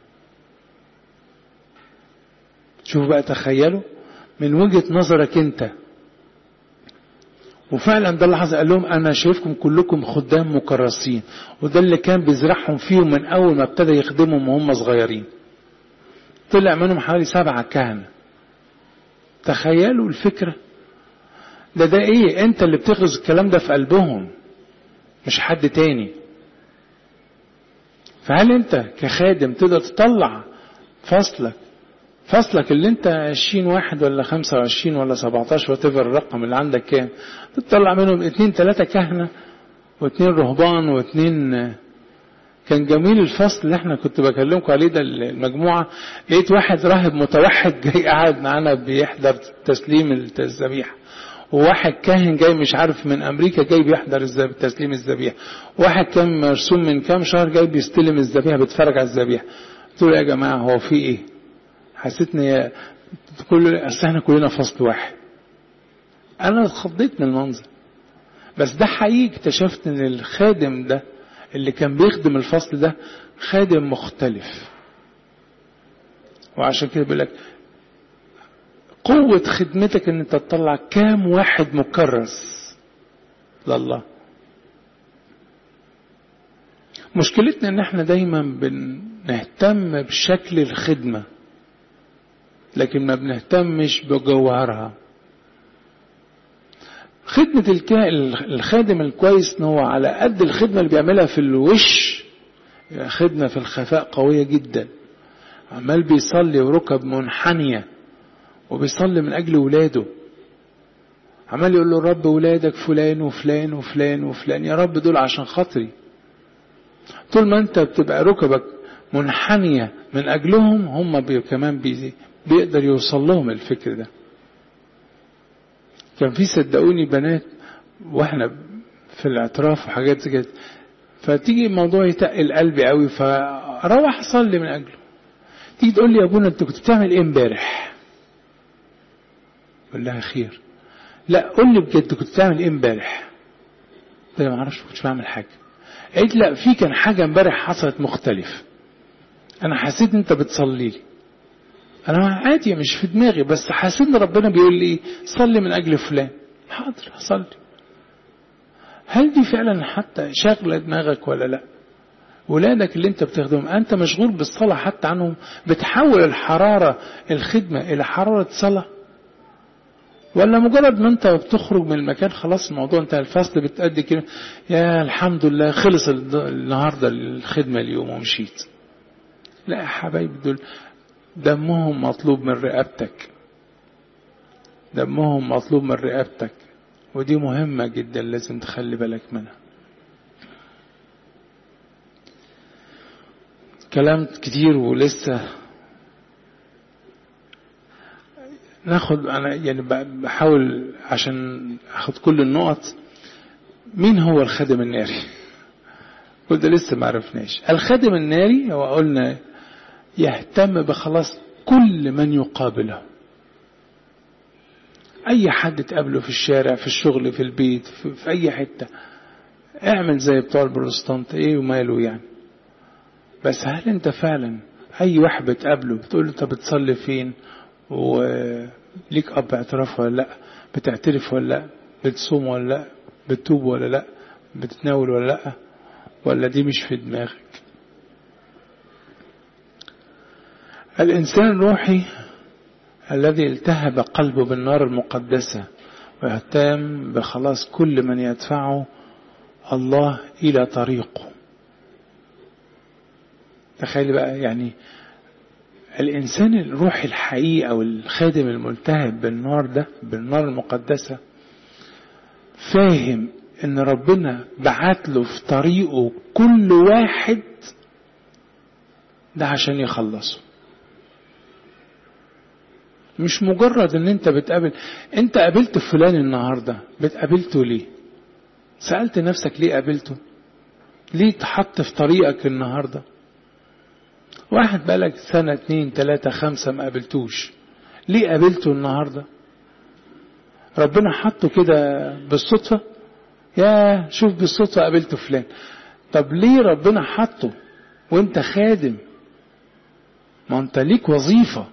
شوف بقى تخيلوا من وجهة نظرك انت وفعلا ده اللي حصل قال لهم انا شايفكم كلكم خدام مكرسين وده اللي كان بيزرعهم فيهم من اول ما ابتدى يخدمهم وهم صغيرين طلع منهم حوالي سبعة كهنة تخيلوا الفكرة ده ده ايه انت اللي بتغرز الكلام ده في قلبهم مش حد تاني فهل انت كخادم تقدر تطلع فصلك فصلك اللي انت 20 واحد ولا 25 ولا 17 وتفر الرقم اللي عندك كام تطلع منهم اتنين تلاتة كهنة واتنين رهبان واتنين كان جميل الفصل اللي احنا كنت بكلمكم عليه ده المجموعة لقيت واحد راهب متوحد جاي قاعد معانا بيحضر تسليم الذبيحة وواحد كاهن جاي مش عارف من امريكا جاي بيحضر تسليم الذبيحة واحد كان مرسوم من كام شهر جاي بيستلم الذبيحة بيتفرج على الذبيحة قلت له يا جماعة هو في ايه حسيت ان كل اصل احنا كلنا فصل واحد انا اتخضيت من المنظر بس ده حقيقي اكتشفت ان الخادم ده اللي كان بيخدم الفصل ده خادم مختلف وعشان كده بيقول لك قوة خدمتك ان انت تطلع كام واحد مكرس لله مشكلتنا ان احنا دايما بنهتم بشكل الخدمه لكن ما بنهتمش بجوهرها خدمة الخادم الكويس ان هو على قد الخدمة اللي بيعملها في الوش خدمة في الخفاء قوية جدا عمال بيصلي وركب منحنية وبيصلي من أجل ولاده عمال يقول له رب ولادك فلان وفلان وفلان وفلان يا رب دول عشان خاطري طول ما انت بتبقى ركبك منحنية من أجلهم هم بي كمان بي بيقدر يوصل لهم الفكر ده كان في صدقوني بنات واحنا في الاعتراف وحاجات زي كده فتيجي الموضوع يتقل قلبي قوي فاروح اصلي من اجله تيجي تقول لي يا ابونا انت كنت بتعمل ايه امبارح قول لها خير لا قول لي بجد كنت بتعمل ايه امبارح قلت ما اعرفش كنتش بعمل حاجه قالت لا في كان حاجه امبارح حصلت مختلف انا حسيت انت بتصلي لي انا عادي مش في دماغي بس حسيت ان ربنا بيقول لي صلي من اجل فلان حاضر هصلي هل دي فعلا حتى شاغله دماغك ولا لا ولادك اللي انت بتخدمهم انت مشغول بالصلاه حتى عنهم بتحول الحراره الخدمه الى حراره صلاه ولا مجرد ما انت بتخرج من المكان خلاص الموضوع انتهى الفصل بتأدي كده يا الحمد لله خلص النهارده الخدمه اليوم ومشيت لا يا حبايبي دول دمهم مطلوب من رقبتك دمهم مطلوب من رقبتك ودي مهمة جدا لازم تخلي بالك منها كلام كتير ولسه ناخد انا يعني بحاول عشان اخد كل النقط مين هو الخادم الناري كل ده لسه ما عرفناش الخادم الناري هو قلنا يهتم بخلاص كل من يقابله اي حد تقابله في الشارع في الشغل في البيت في, في اي حته اعمل زي بتوع البروتستانت ايه وماله يعني بس هل انت فعلا اي واحد بتقابله بتقول له انت بتصلي فين وليك اب اعتراف ولا لا بتعترف ولا لا بتصوم ولا لا بتتوب ولا لا بتتناول ولا لا ولا دي مش في دماغك الإنسان الروحي الذي التهب قلبه بالنار المقدسة ويهتم بخلاص كل من يدفعه الله إلى طريقه تخيل بقى يعني الإنسان الروحي الحقيقي أو الخادم الملتهب بالنار ده بالنار المقدسة فاهم إن ربنا بعت له في طريقه كل واحد ده عشان يخلصه مش مجرد ان انت بتقابل انت قابلت فلان النهاردة بتقابلته ليه سألت نفسك ليه قابلته ليه اتحط في طريقك النهاردة واحد بقالك سنة اتنين تلاتة خمسة ما قابلتوش ليه قابلته النهاردة ربنا حطه كده بالصدفة يا شوف بالصدفة قابلت فلان طب ليه ربنا حطه وانت خادم ما انت ليك وظيفة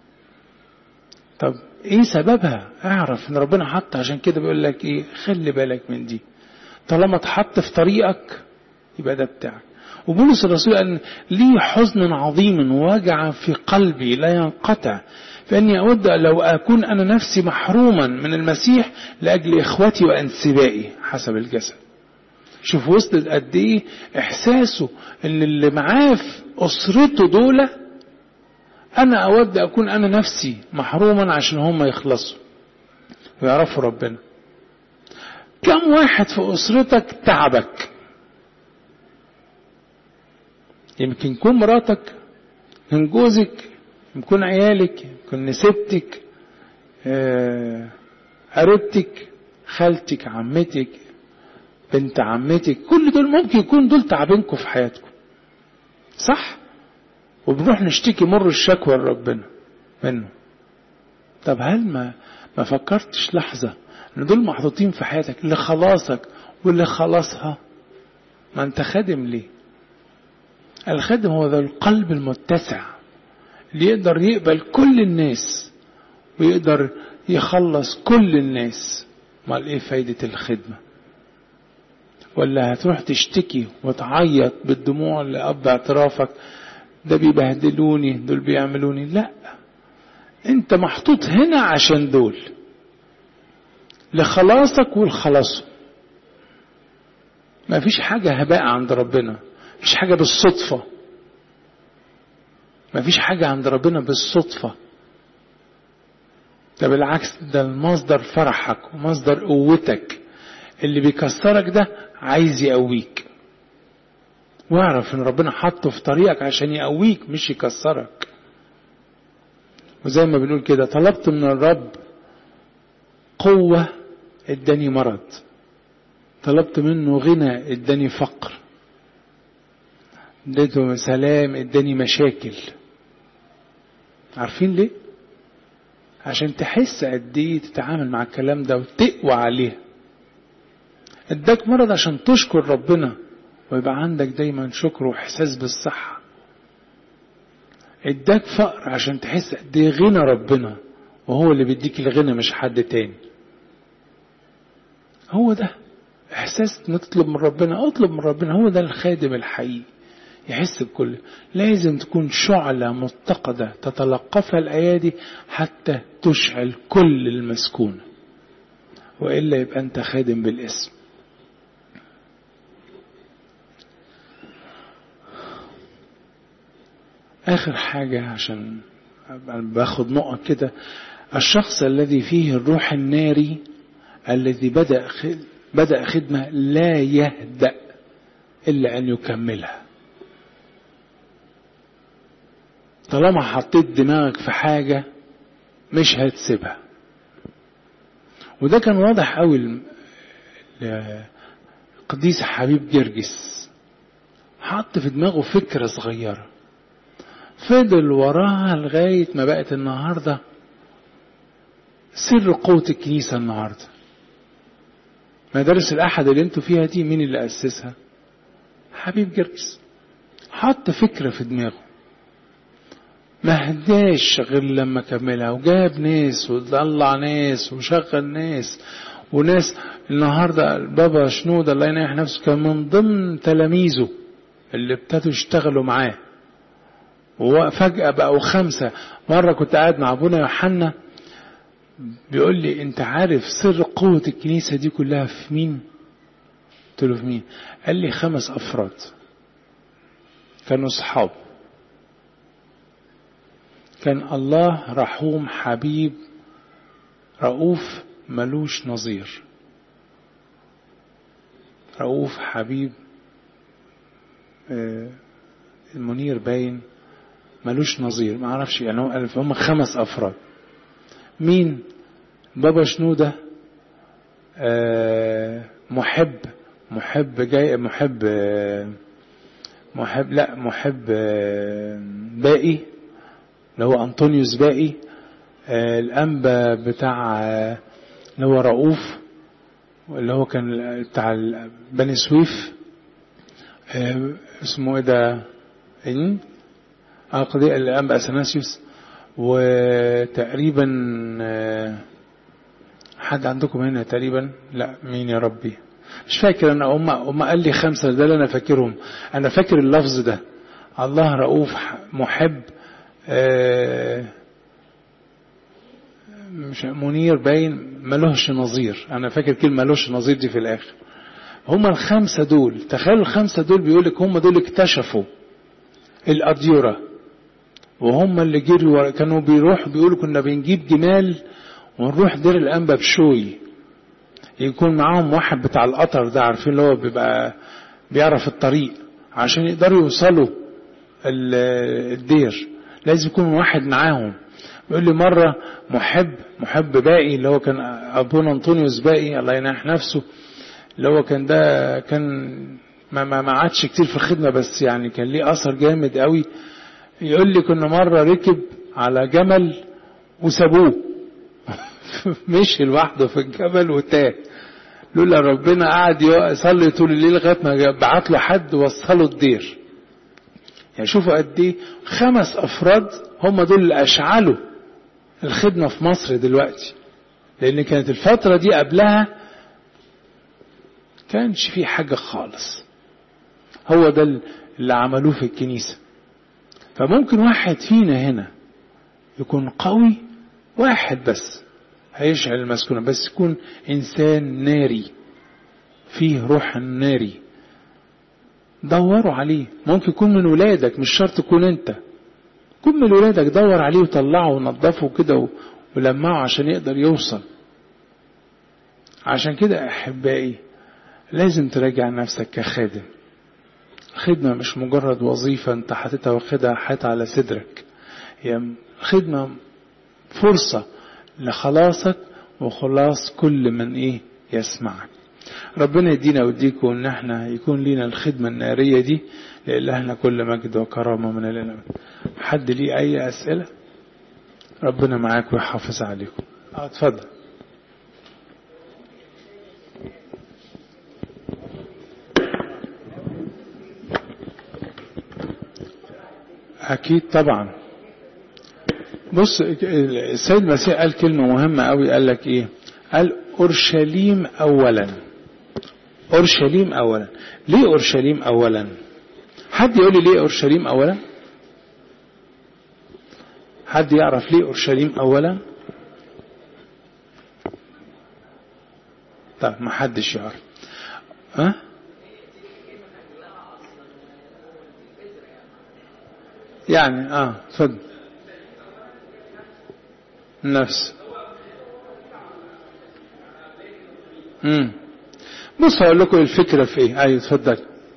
طب ايه سببها اعرف ان ربنا حط عشان كده بيقول لك ايه خلي بالك من دي طالما اتحط في طريقك يبقى ده بتاعك وبولس الرسول قال لي حزن عظيم وجع في قلبي لا ينقطع فاني اود لو اكون انا نفسي محروما من المسيح لاجل اخوتي وانسبائي حسب الجسد شوف وصلت قد ايه احساسه ان اللي معاه في اسرته دول انا اود اكون انا نفسي محروما عشان هم يخلصوا ويعرفوا ربنا كم واحد في اسرتك تعبك يمكن يكون مراتك يمكن جوزك يكون عيالك يكون نسبتك قريبتك خالتك عمتك بنت عمتك كل دول ممكن يكون دول تعبينكم في حياتكم صح وبنروح نشتكي مر الشكوى لربنا منه طب هل ما ما فكرتش لحظة ان دول محطوطين في حياتك لخلاصك واللي خلاصها ما انت خادم ليه الخادم هو ذا القلب المتسع اللي يقدر يقبل كل الناس ويقدر يخلص كل الناس امال ايه فايدة الخدمة ولا هتروح تشتكي وتعيط بالدموع لأب اعترافك ده بيبهدلوني دول بيعملوني لا انت محطوط هنا عشان دول لخلاصك والخلاصه ما فيش حاجة هباء عند ربنا مفيش حاجة بالصدفة مفيش حاجة عند ربنا بالصدفة ده بالعكس ده المصدر فرحك ومصدر قوتك اللي بيكسرك ده عايز يقويك واعرف ان ربنا حطه في طريقك عشان يقويك مش يكسرك وزي ما بنقول كده طلبت من الرب قوة اداني مرض طلبت منه غنى اداني فقر اديته سلام اداني مشاكل عارفين ليه عشان تحس قد ايه تتعامل مع الكلام ده وتقوى عليه اداك مرض عشان تشكر ربنا ويبقى عندك دايما شكر واحساس بالصحة اداك فقر عشان تحس قد ايه غنى ربنا وهو اللي بيديك الغنى مش حد تاني هو ده احساس نطلب من ربنا اطلب من ربنا هو ده الخادم الحقيقي يحس بكل لازم تكون شعلة متقدة تتلقفها الأيادي حتى تشعل كل المسكونة وإلا يبقى أنت خادم بالاسم آخر حاجة عشان باخد نقط كده الشخص الذي فيه الروح الناري الذي بدأ بدأ خدمة لا يهدأ إلا أن يكملها طالما حطيت دماغك في حاجة مش هتسيبها وده كان واضح قوي القديس حبيب جرجس حط في دماغه فكرة صغيرة فضل وراها لغاية ما بقت النهاردة سر قوة الكنيسة النهاردة مدارس الأحد اللي انتوا فيها دي مين اللي أسسها حبيب جرجس حط فكرة في دماغه ما هداش غير لما كملها وجاب ناس وطلع ناس وشغل ناس وناس النهارده البابا شنودة الله ينيح نفسه كان من ضمن تلاميذه اللي ابتدوا يشتغلوا معاه وفجأة بقوا خمسة مرة كنت قاعد مع أبونا يوحنا بيقول لي أنت عارف سر قوة الكنيسة دي كلها في مين؟ قلت له في مين؟ قال لي خمس أفراد كانوا صحاب كان الله رحوم حبيب رؤوف ملوش نظير رؤوف حبيب المنير باين ملوش نظير ما اعرفش يعني هم خمس افراد مين بابا شنودة محب محب جاي محب محب لا محب باقي اللي هو أنطونيوس باقي آه الأنبا بتاع آه اللي هو رؤوف اللي هو كان بتاع بني سويف آه اسمه ايه ده إن قضية الأنبا أثناسيوس وتقريبا حد عندكم هنا تقريبا لا مين يا ربي مش فاكر انا هم هم قال لي خمسه ده اللي انا فاكرهم انا فاكر اللفظ ده الله رؤوف محب آه مش منير باين ملوش نظير انا فاكر كلمه ملوش نظير دي في الاخر هما الخمسه دول تخيلوا الخمسه دول بيقول لك هم دول اكتشفوا الاديوره وهم اللي جروا كانوا بيروحوا بيقولوا كنا بنجيب جمال ونروح دير الانبا بشوي يكون معاهم واحد بتاع القطر ده عارفين اللي هو بيبقى بيعرف الطريق عشان يقدروا يوصلوا الدير لازم يكون واحد معاهم يقول لي مرة محب محب باقي اللي هو كان أبونا أنطونيوس باقي الله ينح نفسه اللي هو كان ده كان ما ما ما عادش كتير في الخدمة بس يعني كان ليه أثر جامد قوي يقول لي كنا مرة ركب على جمل وسابوه مشي لوحده في الجبل وتاه لولا ربنا قعد يصلي طول الليل لغايه ما بعت له حد وصله الدير يعني شوفوا قد ايه خمس افراد هم دول اللي اشعلوا الخدمه في مصر دلوقتي لان كانت الفتره دي قبلها كانش في حاجه خالص هو ده اللي عملوه في الكنيسه فممكن واحد فينا هنا يكون قوي واحد بس هيشعل المسكونة بس يكون إنسان ناري فيه روح ناري دوروا عليه ممكن يكون من ولادك مش شرط تكون انت كن من ولادك دور عليه وطلعه ونظفه كده ولمعه عشان يقدر يوصل عشان كده احبائي لازم تراجع نفسك كخادم خدمة مش مجرد وظيفة انت حاططها واخدها حاطط على صدرك هي خدمة فرصة لخلاصك وخلاص كل من ايه يسمعك ربنا يدينا ويديكم ان احنا يكون لينا الخدمة النارية دي لإلهنا كل مجد وكرامة من الإله حد ليه أي أسئلة ربنا معاك ويحافظ عليكم اه اتفضل اكيد طبعا بص السيد المسيح قال كلمة مهمة قوي قال لك ايه قال اورشليم اولا اورشليم اولا ليه اورشليم اولا حد يقول لي ليه اورشليم اولا حد يعرف ليه اورشليم اولا طب ما حدش يعرف ها يعني اه اتفضل نفس امم بص هقول لكم الفكره في ايه ايوه اتفضل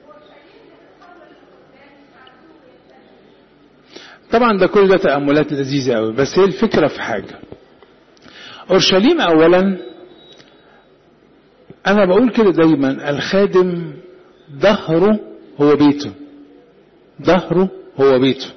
طبعا ده كل ده تأملات لذيذة قوي بس هي الفكرة في حاجة أورشليم أولا أنا بقول كده دايما الخادم ظهره هو بيته ظهره هو بيته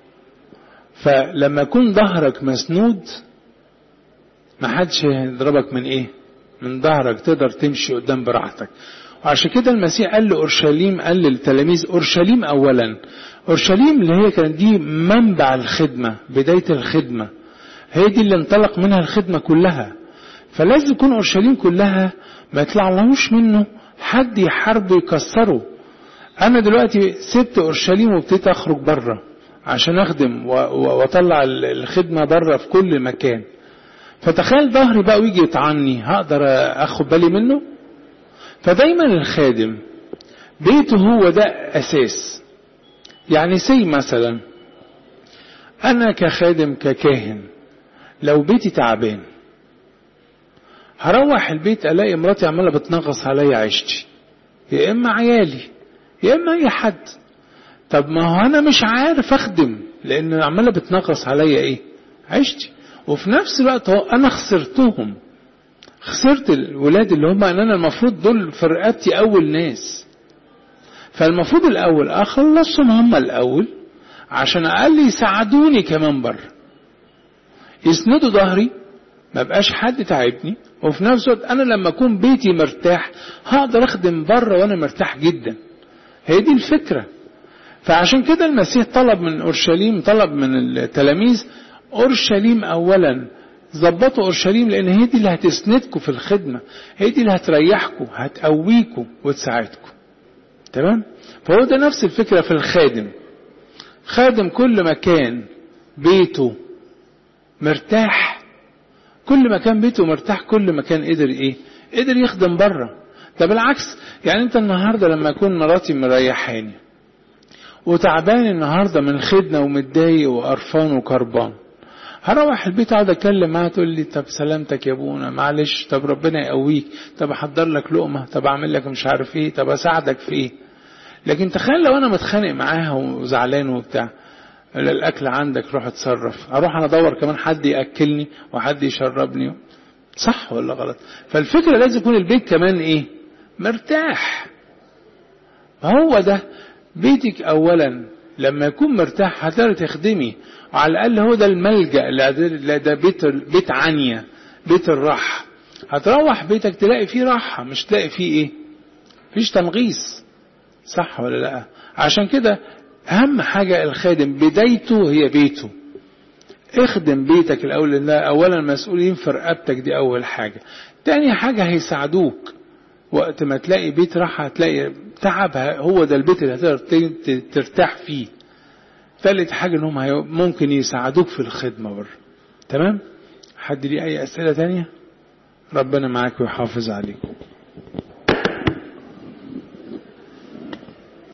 فلما يكون ظهرك مسنود ما حدش هيضربك من ايه من ظهرك تقدر تمشي قدام براحتك وعشان كده المسيح قال لأورشليم قال للتلاميذ أورشليم أولا أورشليم اللي هي كانت دي منبع الخدمة بداية الخدمة هي دي اللي انطلق منها الخدمة كلها فلازم يكون أورشليم كلها ما يطلع لهوش منه حد يحاربه يكسره أنا دلوقتي سبت أورشليم وابتديت أخرج بره عشان أخدم وأطلع الخدمة بره في كل مكان فتخيل ظهري بقى ويجي يطعني هقدر أخد بالي منه فدايما الخادم بيته هو ده أساس يعني سي مثلا أنا كخادم ككاهن لو بيتي تعبان هروح البيت ألاقي مراتي عمالة بتنغص عليا عيشتي يا إما عيالي يا إما أي حد طب ما هو أنا مش عارف أخدم لأن عمالة بتنغص عليا إيه عيشتي وفي نفس الوقت هو أنا خسرتهم خسرت الولاد اللي هم أنا المفروض دول في رقبتي أول ناس فالمفروض الأول أخلصهم هم الأول عشان أقل يساعدوني كمان بره يسندوا ظهري ما بقاش حد تعبني وفي نفس الوقت أنا لما أكون بيتي مرتاح هقدر أخدم بره وأنا مرتاح جدا هي دي الفكرة فعشان كده المسيح طلب من أورشليم طلب من التلاميذ أورشليم أولا ظبطوا أورشليم لأن هي دي اللي هتسندكم في الخدمة هي دي اللي هتريحكم هتقويكم وتساعدكم تمام فهو ده نفس الفكرة في الخادم خادم كل ما كان بيته مرتاح كل ما كان بيته مرتاح كل ما كان قدر ايه قدر يخدم بره ده بالعكس يعني انت النهاردة لما يكون مراتي مريحاني وتعبان النهاردة من الخدمة ومتضايق وقرفان وكربان هروح البيت اقعد اتكلم معاها تقول لي طب سلامتك يا ابونا معلش طب ربنا يقويك طب احضر لك لقمه طب اعمل لك مش عارف ايه طب اساعدك في ايه لكن تخيل لو انا متخانق معاها وزعلان وبتاع الاكل عندك روح اتصرف اروح انا ادور كمان حد ياكلني وحد يشربني صح ولا غلط فالفكره لازم يكون البيت كمان ايه مرتاح هو ده بيتك اولا لما يكون مرتاح هتقدر تخدمي وعلى الاقل هو ده الملجا اللي ده بيت بيت عنيا بيت الراحه هتروح بيتك تلاقي فيه راحه مش تلاقي فيه ايه فيش تنغيص صح ولا لا عشان كده اهم حاجه الخادم بدايته هي بيته اخدم بيتك الاول لله اولا مسؤولين في رقبتك دي اول حاجه تاني حاجه هيساعدوك وقت ما تلاقي بيت راحه هتلاقي تعب هو ده البيت اللي هتقدر ترتاح فيه ثالث حاجة انهم ممكن يساعدوك في الخدمة بره تمام حد ليه اي اسئلة تانية ربنا معاك ويحافظ عليك